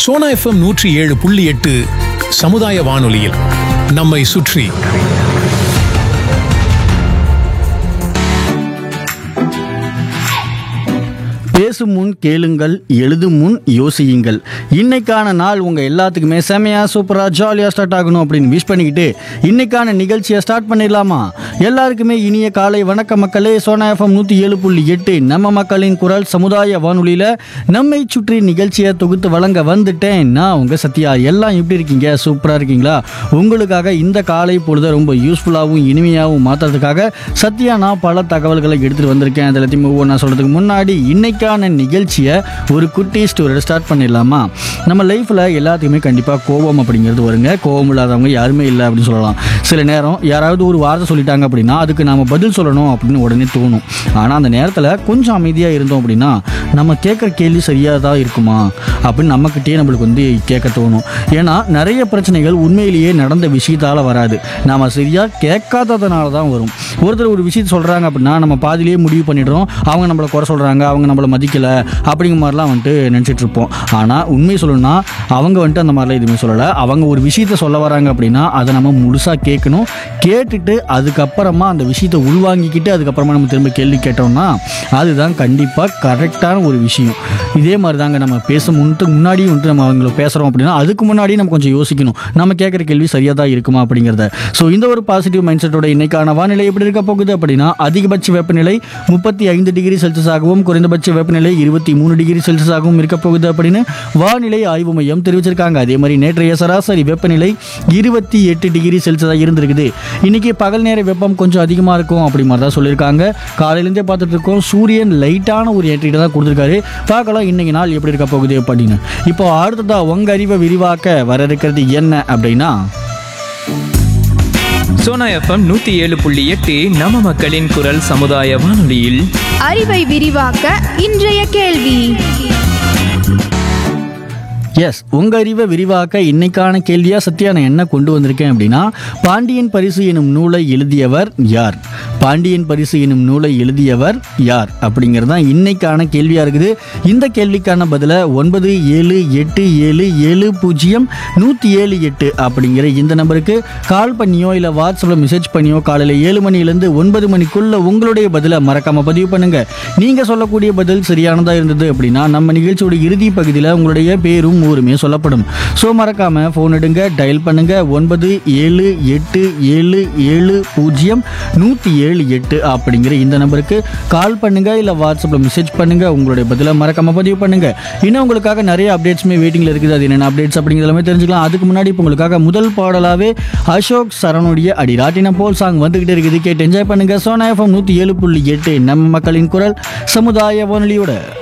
Sona FM நூற்றி ஏழு புள்ளி எட்டு சமுதாய வானொலியில் நம்மை சுற்றி பேசும் முன் கேளுங்கள் எழுதும் முன் யோசியுங்கள் இன்னைக்கான நாள் உங்க எல்லாத்துக்குமே செமையா சூப்பரா ஜாலியா ஸ்டார்ட் ஆகணும் அப்படின்னு விஷ் பண்ணிக்கிட்டு இன்னைக்கான நிகழ்ச்சியை ஸ்டார்ட் பண்ணிடலாமா எல்லாருக்குமே இனிய காலை வணக்க மக்களே சோனா எஃப்எம் நூத்தி ஏழு புள்ளி எட்டு நம்ம மக்களின் குரல் சமுதாய வானொலியில நம்மை சுற்றி நிகழ்ச்சியை தொகுத்து வழங்க வந்துட்டேன் நான் உங்க சத்யா எல்லாம் எப்படி இருக்கீங்க சூப்பரா இருக்கீங்களா உங்களுக்காக இந்த காலை பொழுத ரொம்ப யூஸ்ஃபுல்லாகவும் இனிமையாகவும் மாற்றுறதுக்காக சத்யா நான் பல தகவல்களை எடுத்துகிட்டு வந்திருக்கேன் அது எல்லாத்தையும் ஒவ்வொன்றா சொல்கிறதுக்கு முன்னாடி இன்னைக்கான நிகழ்ச்சியை ஒரு குட்டி ஸ்டோரியோட ஸ்டார்ட் பண்ணிடலாமா நம்ம லைஃப்பில் எல்லாத்துக்குமே கண்டிப்பாக கோபம் அப்படிங்கிறது வருங்க கோபம் இல்லாதவங்க யாருமே இல்லை அப்படின்னு சொல்லலாம் சில நேரம் யாராவது ஒரு வார்த்தை சொல்லிட்டாங்க அப்படின்னா அதுக்கு நாம பதில் சொல்லணும் அப்படின்னு உடனே தோணும் ஆனால் அந்த நேரத்தில் கொஞ்சம் அமைதியாக இருந்தோம் அப்படின்னா நம்ம கேட்குற கேள்வி சரியாக தான் இருக்குமா அப்படின்னு நம்மக்கிட்டே நம்மளுக்கு வந்து கேட்க தோணும் ஏன்னா நிறைய பிரச்சனைகள் உண்மையிலேயே நடந்த விஷயத்தால் வராது நாம் சரியாக கேட்காததுனால தான் வரும் ஒருத்தர் ஒரு விஷயத்தை சொல்கிறாங்க அப்படின்னா நம்ம பாதியிலேயே முடிவு பண்ணிடுறோம் அவங்க நம்மளை குறை சொல்கிறாங்க அவங்க நம்மளை மதிக்கலை அப்படிங்கிற மாதிரிலாம் வந்துட்டு நினச்சிட்டு இருப்போம் ஆனால் உண்மை சொல்லணும்னா அவங்க வந்துட்டு அந்த மாதிரிலாம் எதுவுமே சொல்லலை அவங்க ஒரு விஷயத்த சொல்ல வராங்க அப்படின்னா அதை நம்ம முழுசாக கேட்கணும் கேட்டுட்டு அதுக்கப்புறமா அந்த விஷயத்தை உள்வாங்கிக்கிட்டு அதுக்கப்புறமா நம்ம திரும்ப கேள்வி கேட்டோம்னா அதுதான் கண்டிப்பாக கரெக்டான ஒரு விஷயம் இதே மாதிரி தாங்க நம்ம பேச முன்னுக்கு முன்னாடி வந்துட்டு நம்ம அவங்கள பேசுகிறோம் அப்படின்னா அதுக்கு முன்னாடி நம்ம கொஞ்சம் யோசிக்கணும் நம்ம கேட்குற கேள்வி சரியாக தான் இருக்குமா அப்படிங்கிறத ஸோ இந்த ஒரு பாசிட்டிவ் மைண்ட் செட்டோட இன்னைக்கான வானிலை எப்படி இருக்க போகுது அப்படின்னா அதிகபட்ச வெப்பநிலை முப்பத்தி ஐந்து டிகிரி செல்சியஸாகவும் குறைந்தபட்ச வெப்பநிலை இருபத்தி மூணு டிகிரி செல்சியஸாகவும் இருக்க போகுது அப்படின்னு வானிலை ஆய்வு மையம் தெரிவிச்சிருக்காங்க அதே மாதிரி நேற்றைய சராசரி வெப்பநிலை இருபத்தி எட்டு டிகிரி செல்சியஸாக இருந்திருக்குது இன்னைக்கு பகல் நேர வெப்பம் கொஞ்சம் அதிகமாக இருக்கும் அப்படி மாதிரி தான் சொல்லியிருக்காங்க காலையிலேருந்தே பார்த்துட்டு இருக்கோம் சூரியன் லைட்டான ஒரு ஏற்றிட்டு தான் கொடுத்துருக்காரு பார்க்கலாம் இன்னைக்கு நாள் எப்படி இருக்க போகுது அப்படின்னு இப்போ அடுத்ததா உங்க அறிவை விரிவாக்க வர இருக்கிறது என்ன அப்படின்னா சோனா எஃப்எம் நூத்தி ஏழு புள்ளி எட்டு நம்ம மக்களின் குரல் சமுதாய வானொலியில் அறிவை விரிவாக்க இன்றைய கேள்வி எஸ் உங்க அறிவை விரிவாக்க இன்னைக்கான கேள்வியா சத்யா நான் என்ன கொண்டு வந்திருக்கேன் அப்படின்னா பாண்டியன் பரிசு எனும் நூலை எழுதியவர் யார் பாண்டியன் பரிசு எனும் நூலை எழுதியவர் யார் அப்படிங்கிறது தான் இன்னைக்கான கேள்வியா இருக்குது இந்த கேள்விக்கான பதில ஒன்பது ஏழு எட்டு ஏழு ஏழு பூஜ்ஜியம் நூற்றி ஏழு எட்டு அப்படிங்கிற இந்த நம்பருக்கு கால் பண்ணியோ இல்லை வாட்ஸ்அப்பில் மெசேஜ் பண்ணியோ காலையில் ஏழு மணிலேருந்து ஒன்பது மணிக்குள்ள உங்களுடைய பதிலை மறக்காம பதிவு பண்ணுங்க நீங்க சொல்லக்கூடிய பதில் சரியானதா இருந்தது அப்படின்னா நம்ம நிகழ்ச்சியோட இறுதி பகுதியில் உங்களுடைய பேரும் ஊருமே சொல்லப்படும் ஸோ மறக்காம ஃபோன் எடுங்க டயல் பண்ணுங்க ஒன்பது ஏழு எட்டு ஏழு ஏழு பூஜ்ஜியம் நூற்றி ஏழு எட்டு அப்படிங்கிற இந்த நம்பருக்கு கால் பண்ணுங்க இல்லை வாட்ஸ்அப்பில் மெசேஜ் பண்ணுங்க உங்களுடைய பதிலை மறக்காம பதிவு பண்ணுங்க இன்னும் உங்களுக்காக நிறைய அப்டேட்ஸுமே வெயிட்டிங்கில் இருக்குது அது என்னென்ன அப்டேட்ஸ் அப்படிங்கிறது எல்லாமே தெரிஞ்சுக்கலாம் அதுக்கு முன்னாடி இப்போ உங்களுக்காக முதல் பாடலாவே அசோக் சரணுடைய அடி ராட்டினம் போல் சாங் வந்துகிட்டே இருக்குது கேட்டு என்ஜாய் பண்ணுங்க சோனா எஃப்எம் நூற்றி ஏழு புள்ளி எட்டு நம்ம மக்களின் குரல் சமுதாய வானொலியோட